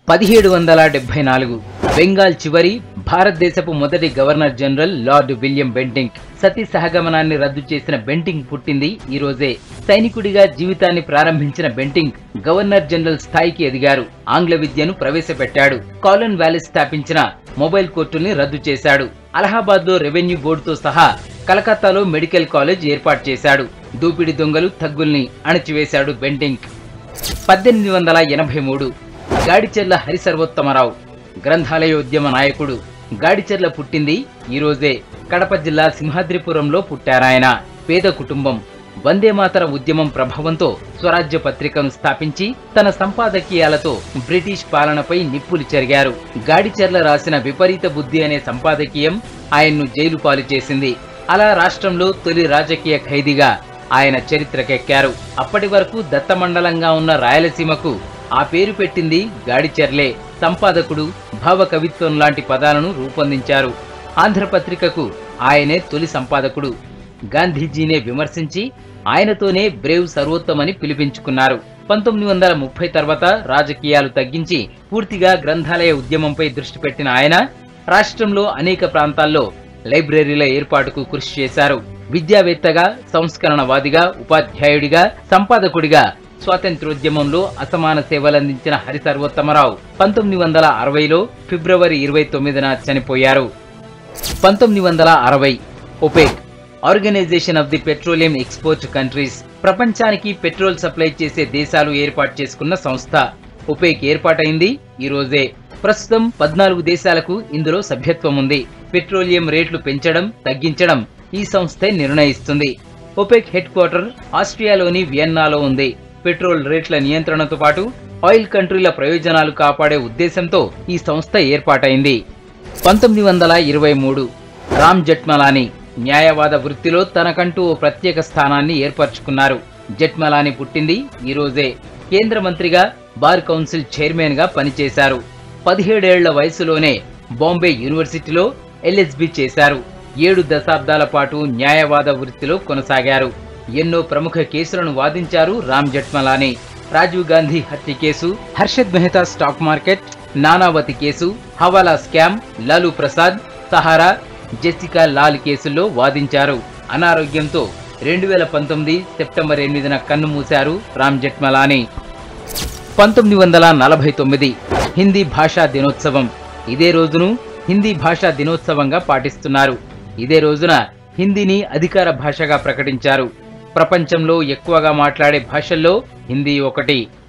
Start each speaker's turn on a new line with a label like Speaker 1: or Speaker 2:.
Speaker 1: పదిహేడు వందల డెబ్బై నాలుగు బెంగాల్ చివరి భారతదేశపు మొదటి governor general lord William Bentinck sati సహగమనాన్ని రద్దు చేసిన బెంటింక్ పుట్టింది ఈ రోజే సైనికుడిగా జీవితాన్ని ప్రారంభించిన బెంటింక్ గవర్నర్ జనరల్ స్థాయికి ఎదిగారు ఆంగ్ల విద్యను ప్రవేశపెట్టాడు కాలన్ వ్యాలిస్ స్థాపించిన మొబైల్ కోర్టుల్ని రద్దు చేశాడు అలహాబాద్ లో రెవెన్యూ బోర్డుతో సహా కలకత్తాలో మెడికల్ కాలేజ్ ఏర్పాటు చేశాడు దోపిడి దొంగలు థగ్గుల్ని అణచివేశాడు బెంటింక్ పద్దెనిమిది వందల ఎనభై మూడు గాడిచెర్ల హరిసర్వోత్తమరావు గ్రంథాలయోద్యమ నాయకుడు గాడిచెర్ల పుట్టింది ఈ రోజే కడప జిల్లా సింహాద్రిపురంలో పుట్టారాయన పేద కుటుంబం వందేమాతర ఉద్యమం ప్రభావంతో స్వరాజ్య పత్రికను స్థాపించి తన సంపాదకీయాలతో బ్రిటిష్ పాలనపై నిప్పులు చెరిగారు గాడిచెర్ల రాసిన విపరీత బుద్ధి అనే సంపాదకీయం ఆయన్ను జైలు పాలు చేసింది అలా రాష్ట్రంలో తొలి రాజకీయ ఖైదీగా ఆయన చరిత్రకెక్కారు అప్పటి వరకు దత్తమండలంగా ఉన్న రాయలసీమకు ఆ పేరు పెట్టింది గాడిచెర్లే సంపాదకుడు భావకవిత్వం లాంటి పదాలను రూపొందించారు ఆంధ్రపత్రికకు ఆయనే తొలి సంపాదకుడు గాంధీజీనే విమర్శించి ఆయనతోనే బ్రేవ్ సర్వోత్తమని పిలిపించుకున్నారు పంతొమ్మిది వందల ముప్పై తర్వాత రాజకీయాలు తగ్గించి పూర్తిగా గ్రంథాలయ ఉద్యమంపై దృష్టి పెట్టిన ఆయన రాష్ట్రంలో అనేక ప్రాంతాల్లో లైబ్రరీల ఏర్పాటుకు కృషి చేశారు విద్యావేత్తగా సంస్కరణవాదిగా ఉపాధ్యాయుడిగా సంపాదకుడిగా స్వాతంత్రోద్యమంలో అసమాన సేవలందించిన హరి సర్వోత్తమరావు పంతొమ్మిది వందల అరవైలో ఫిబ్రవరి ఇరవై తొమ్మిదిన చనిపోయారు పంతొమ్మిది వందల అరవై OPEC organization of the petroleum export countries ప్రపంచానికి పెట్రోల్ సప్లై చేసే దేశాలు ఏర్పాటు చేసుకున్న సంస్థ ఒపెక్ ఏర్పాటైంది ఈ రోజే ప్రస్తుతం పద్నాలుగు దేశాలకు ఇందులో సభ్యత్వం ఉంది పెట్రోలియం రేట్లు పెంచడం తగ్గించడం ఈ సంస్థే నిర్ణయిస్తుంది ఒపెక్ హెడ్ క్వార్టర్ ఆస్ట్రియాలోని వియన్నాలో ఉంది పెట్రోల్ రేట్ల నియంత్రణతో పాటు ఆయిల్ కంట్రీల ప్రయోజనాలు కాపాడే ఉద్దేశంతో ఈ సంస్థ ఏర్పాటైంది పంతొమ్మిది వందల ఇరవై మూడు రామ్ జట్మలాని న్యాయవాద వృత్తిలో తనకంటూ ఓ ప్రత్యేక స్థానాన్ని ఏర్పరచుకున్నారు జట్మలాని పుట్టింది ఈ రోజే కేంద్ర మంత్రిగా బార్ కౌన్సిల్ చైర్మన్ గా పనిచేశారు పదిహేడేళ్ల వయసులోనే బాంబే యూనివర్సిటీలో ఎల్ఎస్బి చేశారు ఏడు దశాబ్దాల పాటు న్యాయవాద వృత్తిలో కొనసాగారు ఎన్నో ప్రముఖ కేసులను వాదించారు రామ్ జట్మలాని రాజీవ్ గాంధీ హత్య case Harshad Mehta stock market Nanavati case హవాలా స్కామ్ లాలూ ప్రసాద్ సహారా జెసికా లాల్ కేసుల్లో వాదించారు అనారోగ్యంతో రెండు వేల పంతొమ్మిది సెప్టెంబర్ ఎనిమిదిన కన్నుమూశారు రామ్ జెట్మలాని పంతొమ్మిది వందల నలభై తొమ్మిది హిందీ భాషా దినోత్సవం ఇదే రోజును హిందీ భాషా దినోత్సవంగా పాటిస్తున్నారు ఇదే రోజున హిందీని అధికార భాషగా ప్రకటించారు ప్రపంచంలో ఎక్కువగా మాట్లాడే భాషల్లో హిందీ ఒకటి